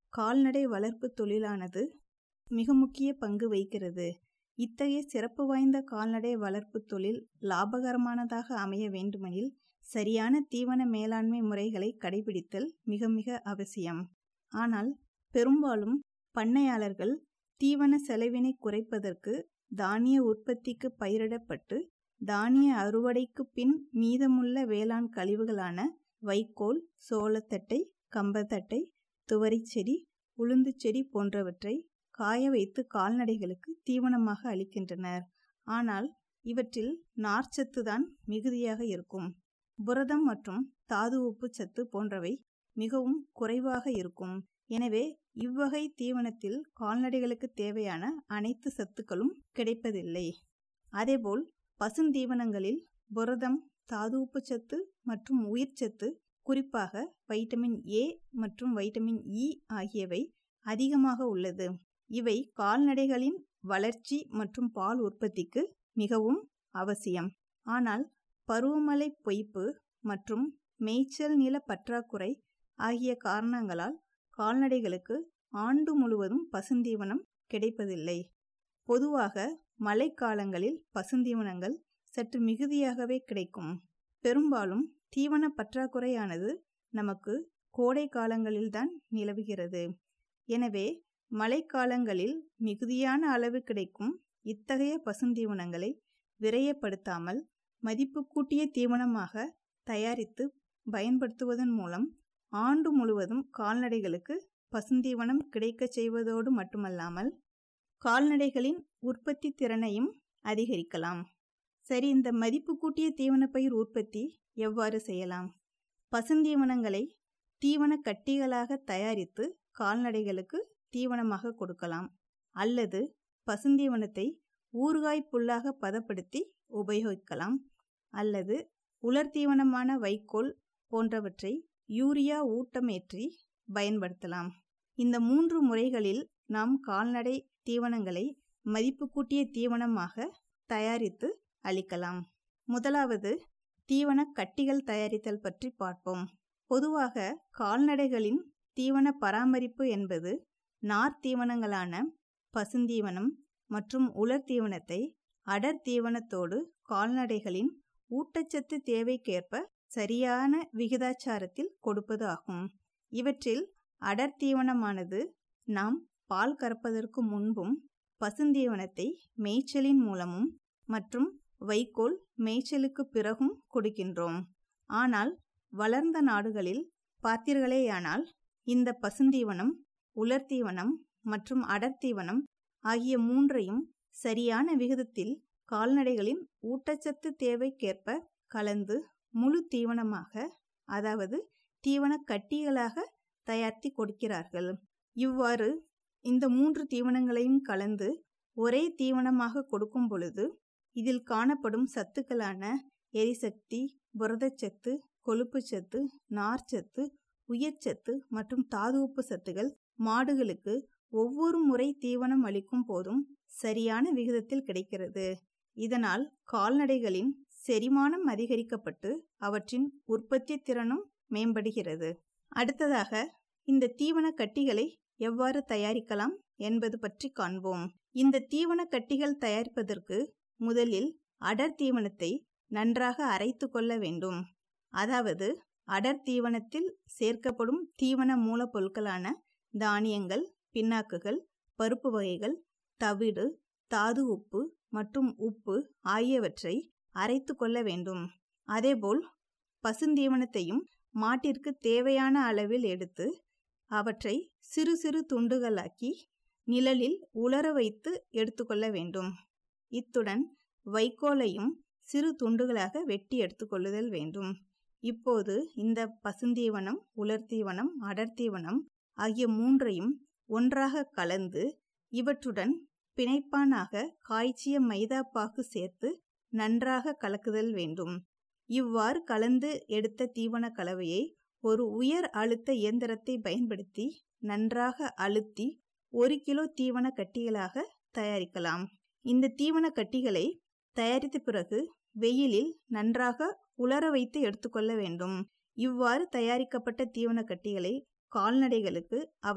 கால்நடை வளர்ப்பு தொழிலானது மிக முக்கிய பங்கு வகிக்கிறது இத்தகைய சிறப்பு வாய்ந்த கால்நடை வளர்ப்பு தொழில் லாபகரமானதாக அமைய வேண்டுமெனில் சரியான தீவன மேலாண்மை முறைகளை கடைபிடித்தல் மிக மிக அவசியம் ஆனால் பெரும்பாலும் பண்ணையாளர்கள் தீவன செலவினை குறைப்பதற்கு தானிய உற்பத்திக்கு பயிரிடப்பட்டு தானிய அறுவடைக்கு பின் மீதமுள்ள வேளாண் கழிவுகளான வைக்கோல் சோளத்தட்டை கம்பத்தட்டை துவரிச்செடி உளுந்து செடி போன்றவற்றை காய வைத்து கால்நடைகளுக்கு தீவனமாக அளிக்கின்றனர் ஆனால் இவற்றில் நார்ச்சத்து தான் மிகுதியாக இருக்கும் புரதம் மற்றும் தாது உப்பு சத்து போன்றவை மிகவும் குறைவாக இருக்கும் எனவே இவ்வகை தீவனத்தில் கால்நடைகளுக்கு தேவையான அனைத்து சத்துக்களும் கிடைப்பதில்லை அதேபோல் பசுந்தீவனங்களில் புரதம் தாது உப்பு சத்து மற்றும் உயிர்ச்சத்து குறிப்பாக வைட்டமின் ஏ மற்றும் வைட்டமின் இ ஆகியவை அதிகமாக உள்ளது இவை கால்நடைகளின் வளர்ச்சி மற்றும் பால் உற்பத்திக்கு மிகவும் அவசியம் ஆனால் பருவமழை பொய்ப்பு மற்றும் மேய்ச்சல் நில பற்றாக்குறை ஆகிய காரணங்களால் கால்நடைகளுக்கு ஆண்டு முழுவதும் பசுந்தீவனம் கிடைப்பதில்லை பொதுவாக மழைக்காலங்களில் பசுந்தீவனங்கள் சற்று மிகுதியாகவே கிடைக்கும் பெரும்பாலும் தீவன பற்றாக்குறையானது நமக்கு கோடை காலங்களில்தான் நிலவுகிறது எனவே மழைக்காலங்களில் மிகுதியான அளவு கிடைக்கும் இத்தகைய பசுந்தீவனங்களை விரயப்படுத்தாமல் மதிப்பு கூட்டிய தீவனமாக தயாரித்து பயன்படுத்துவதன் மூலம் ஆண்டு முழுவதும் கால்நடைகளுக்கு பசுந்தீவனம் கிடைக்கச் செய்வதோடு மட்டுமல்லாமல் கால்நடைகளின் உற்பத்தி திறனையும் அதிகரிக்கலாம் சரி இந்த மதிப்பு கூட்டிய தீவனப்பயிர் உற்பத்தி எவ்வாறு செய்யலாம் பசுந்தீவனங்களை தீவன கட்டிகளாக தயாரித்து கால்நடைகளுக்கு தீவனமாக கொடுக்கலாம் அல்லது பசுந்தீவனத்தை ஊறுகாய் புல்லாக பதப்படுத்தி உபயோகிக்கலாம் அல்லது உலர் தீவனமான வைக்கோல் போன்றவற்றை யூரியா ஊட்டமேற்றி பயன்படுத்தலாம் இந்த மூன்று முறைகளில் நாம் கால்நடை தீவனங்களை மதிப்பு கூட்டிய தீவனமாக தயாரித்து அளிக்கலாம் முதலாவது தீவன கட்டிகள் தயாரித்தல் பற்றி பார்ப்போம் பொதுவாக கால்நடைகளின் தீவன பராமரிப்பு என்பது நார் தீவனங்களான பசுந்தீவனம் மற்றும் உலர் தீவனத்தை அடர் தீவனத்தோடு கால்நடைகளின் ஊட்டச்சத்து தேவைக்கேற்ப சரியான விகிதாச்சாரத்தில் கொடுப்பது ஆகும் இவற்றில் அடர் தீவனமானது நாம் பால் கறப்பதற்கு முன்பும் பசுந்தீவனத்தை மேய்ச்சலின் மூலமும் மற்றும் வைக்கோல் மேய்ச்சலுக்கு பிறகும் கொடுக்கின்றோம் ஆனால் வளர்ந்த நாடுகளில் பார்த்தீர்களேயானால் இந்த பசுந்தீவனம் உலர்தீவனம் மற்றும் அடர்த்தீவனம் ஆகிய மூன்றையும் சரியான விகிதத்தில் கால்நடைகளின் ஊட்டச்சத்து தேவைக்கேற்ப கலந்து முழு தீவனமாக அதாவது தீவன கட்டிகளாக தயாரித்து கொடுக்கிறார்கள் இவ்வாறு இந்த மூன்று தீவனங்களையும் கலந்து ஒரே தீவனமாக கொடுக்கும் பொழுது இதில் காணப்படும் சத்துக்களான எரிசக்தி புரதச்சத்து கொழுப்புச்சத்து நார்ச்சத்து உயிர்ச்சத்து மற்றும் தாது உப்பு சத்துகள் மாடுகளுக்கு ஒவ்வொரு முறை தீவனம் அளிக்கும் போதும் சரியான விகிதத்தில் கிடைக்கிறது இதனால் கால்நடைகளின் செரிமானம் அதிகரிக்கப்பட்டு அவற்றின் உற்பத்தி திறனும் மேம்படுகிறது அடுத்ததாக இந்த தீவன கட்டிகளை எவ்வாறு தயாரிக்கலாம் என்பது பற்றி காண்போம் இந்த தீவன கட்டிகள் தயாரிப்பதற்கு முதலில் அடர் தீவனத்தை நன்றாக அரைத்து கொள்ள வேண்டும் அதாவது அடர் தீவனத்தில் சேர்க்கப்படும் தீவன மூலப்பொருட்களான தானியங்கள் பின்னாக்குகள் பருப்பு வகைகள் தவிடு தாது உப்பு மற்றும் உப்பு ஆகியவற்றை அரைத்து கொள்ள வேண்டும் அதேபோல் பசுந்தீவனத்தையும் மாட்டிற்கு தேவையான அளவில் எடுத்து அவற்றை சிறு சிறு துண்டுகளாக்கி நிழலில் உலர வைத்து எடுத்துக்கொள்ள வேண்டும் இத்துடன் வைக்கோலையும் சிறு துண்டுகளாக வெட்டி எடுத்துக்கொள்ளுதல் வேண்டும் இப்போது இந்த பசுந்தீவனம் உலர்தீவனம் அடர்த்தீவனம் ஆகிய மூன்றையும் ஒன்றாக கலந்து இவற்றுடன் பிணைப்பானாக காய்ச்சிய மைதா பாகு சேர்த்து நன்றாக கலக்குதல் வேண்டும் இவ்வாறு கலந்து எடுத்த தீவன கலவையை ஒரு உயர் அழுத்த இயந்திரத்தை பயன்படுத்தி நன்றாக அழுத்தி ஒரு கிலோ தீவன கட்டிகளாக தயாரிக்கலாம் இந்த தீவன கட்டிகளை தயாரித்த பிறகு வெயிலில் நன்றாக உலர வைத்து எடுத்துக்கொள்ள வேண்டும் இவ்வாறு தயாரிக்கப்பட்ட தீவன கட்டிகளை கால்நடைகளுக்கு